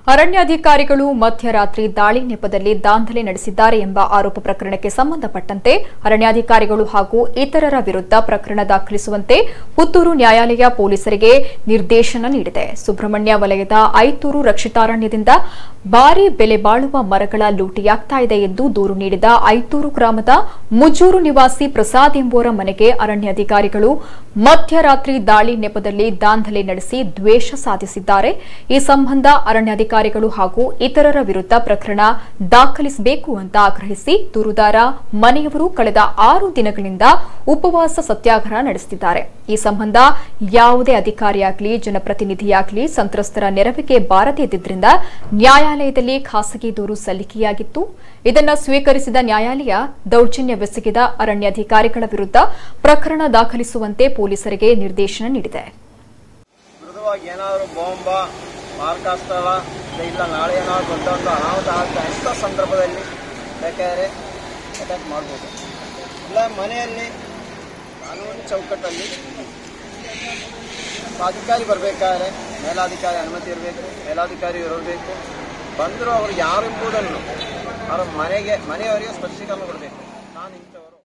ಅರಣ್ಯಾಧಿಕಾರಿಗಳು ಮಧ್ಯರಾತ್ರಿ ದಾಳಿ ನೆಪದಲ್ಲಿ ದಾಂಧಲೆ ನಡೆಸಿದ್ದಾರೆ ಎಂಬ ಆರೋಪ ಪ್ರಕರಣಕ್ಕೆ ಸಂಬಂಧಪಟ್ಟಂತೆ ಅರಣ್ಯಾಧಿಕಾರಿಗಳು ಹಾಗೂ ಇತರರ ವಿರುದ್ಧ ಪ್ರಕರಣ ದಾಖಲಿಸುವಂತೆ ಪುತ್ತೂರು ನ್ಯಾಯಾಲಯ ಪೊಲೀಸರಿಗೆ ನಿರ್ದೇಶನ ನೀಡಿದೆ ಸುಬ್ರಹ್ಮಣ್ಯ ವಲಯದ ಐತೂರು ರಕ್ಷಿತಾರಣ್ಯದಿಂದ ಭಾರಿ ಬೆಲೆ ಬಾಳುವ ಮರಗಳ ಲೂಟಿಯಾಗ್ತಾ ಇದೆ ಎಂದು ದೂರು ನೀಡಿದ ಐತೂರು ಗ್ರಾಮದ ಮುಜೂರು ನಿವಾಸಿ ಪ್ರಸಾದ್ ಎಂಬುವರ ಮನೆಗೆ ಅರಣ್ಯಾಧಿಕಾರಿಗಳು ಮಧ್ಯರಾತ್ರಿ ದಾಳಿ ನೆಪದಲ್ಲಿ ದಾಂಧಲೆ ನಡೆಸಿ ದ್ವೇಷ ಸಾಧಿಸಿದ್ದಾರೆ ಈ ಸಂಬಂಧ ಅರಣ್ಯಾಧಿಕಾರಿಗಳು ಹಾಗೂ ಇತರರ ವಿರುದ್ಧ ಪ್ರಕರಣ ದಾಖಲಿಸಬೇಕು ಅಂತ ಆಗ್ರಹಿಸಿ ದೂರುದಾರ ಮನೆಯವರು ಕಳೆದ ಆರು ದಿನಗಳಿಂದ ಉಪವಾಸ ಸತ್ಯಾಗ್ರಹ ನಡೆಸುತ್ತಿದ್ದಾರೆ ಈ ಸಂಬಂಧ ಯಾವುದೇ ಅಧಿಕಾರಿಯಾಗಲಿ ಜನಪ್ರತಿನಿಧಿಯಾಗಲಿ ಸಂತ್ರಸ್ತರ ನೆರವಿಗೆ ಬಾರದೇ ಇದ್ದಿದ್ದರಿಂದ ನ್ಯಾಯಾಲಯದಲ್ಲಿ ಖಾಸಗಿ ದೂರು ಸಲ್ಲಿಕೆಯಾಗಿತ್ತು ಇದನ್ನು ಸ್ವೀಕರಿಸಿದ ನ್ಯಾಯಾಲಯ ದೌರ್ಜನ್ಯವೆಸಗಿದ ಅರಣ್ಯಾಧಿಕಾರಿಗಳ ವಿರುದ್ಧ ಪ್ರಕರಣ ದಾಖಲಿಸುವಂತೆ ಪೊಲೀಸರಿಗೆ ನಿರ್ದೇಶನ ನೀಡಿದೆ ಮೃದುವಾಗಿ ಏನಾದರೂ ಬಾಂಬ ಮಾರ್ಕಾಸ್ತ್ರ ಇಲ್ಲ ನಾಳೆ ಏನಾದ್ರು ದೊಡ್ಡ ಒಂದು ಅನಾಹುತ ಆಗ್ತಾ ಇಂಥ ಸಂದರ್ಭದಲ್ಲಿ ಬೇಕಾದರೆ ಅಟ್ಯಾಕ್ ಮಾಡ್ಬೋದು ಇಲ್ಲ ಮನೆಯಲ್ಲಿ ಕಾನೂನು ಚೌಕಟ್ಟಲ್ಲಿ ಅಧಿಕಾರಿ ಬರಬೇಕಾದ್ರೆ ಮೇಲಾಧಿಕಾರಿ ಅನುಮತಿ ಇರಬೇಕು ಮೇಲಾಧಿಕಾರಿ ಇರಬೇಕು ಬಂದರೂ ಅವರು ಯಾರು ಎಂಬುದನ್ನು ಅವರ ಮನೆಗೆ ಮನೆಯವರಿಗೆ ಸ್ಪಷ್ಟೀಕರಣ ಕೊಡಬೇಕು ನಾನು ಇಂಥವರು